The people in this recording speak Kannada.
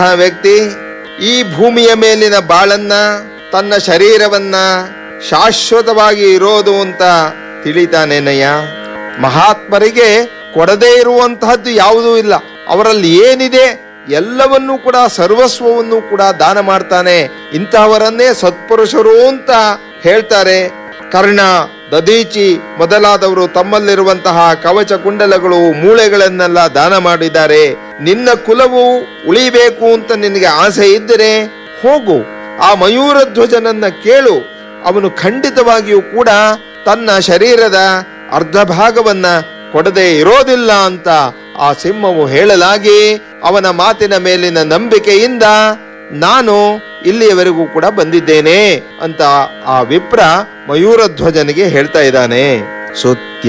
ಆ ವ್ಯಕ್ತಿ ಈ ಭೂಮಿಯ ಮೇಲಿನ ಬಾಳನ್ನ ತನ್ನ ಶರೀರವನ್ನ ಶಾಶ್ವತವಾಗಿ ಇರೋದು ಅಂತ ತಿಳಿತಾನೇನಯ್ಯ ಮಹಾತ್ಮರಿಗೆ ಕೊಡದೇ ಇರುವಂತಹದ್ದು ಯಾವುದೂ ಇಲ್ಲ ಅವರಲ್ಲಿ ಏನಿದೆ ಎಲ್ಲವನ್ನೂ ಕೂಡ ಸರ್ವಸ್ವವನ್ನು ಕೂಡ ದಾನ ಮಾಡ್ತಾನೆ ಇಂತಹವರನ್ನೇ ಸತ್ಪುರುಷರು ಅಂತ ಹೇಳ್ತಾರೆ ಕರ್ಣ ದದೀಚಿ ಮೊದಲಾದವರು ತಮ್ಮಲ್ಲಿರುವಂತಹ ಕವಚ ಕುಂಡಲಗಳು ಮೂಳೆಗಳನ್ನೆಲ್ಲ ದಾನ ಮಾಡಿದ್ದಾರೆ ನಿನ್ನ ಕುಲವು ಉಳಿಬೇಕು ಅಂತ ನಿನಗೆ ಆಸೆ ಇದ್ದರೆ ಹೋಗು ಆ ಮಯೂರ ಧ್ವಜನನ್ನ ಕೇಳು ಅವನು ಖಂಡಿತವಾಗಿಯೂ ಕೂಡ ತನ್ನ ಶರೀರದ ಅರ್ಧ ಭಾಗವನ್ನ ಕೊಡದೆ ಇರೋದಿಲ್ಲ ಅಂತ ಆ ಸಿಂಹವು ಹೇಳಲಾಗಿ ಅವನ ಮಾತಿನ ಮೇಲಿನ ನಂಬಿಕೆಯಿಂದ ನಾನು ಇಲ್ಲಿಯವರೆಗೂ ಕೂಡ ಬಂದಿದ್ದೇನೆ ಅಂತ ಆ ವಿಪ್ರ ಮಯೂರಧ್ವಜನಿಗೆ ಹೇಳ್ತಾ ಇದ್ದಾನೆ ಸುತ್ಯ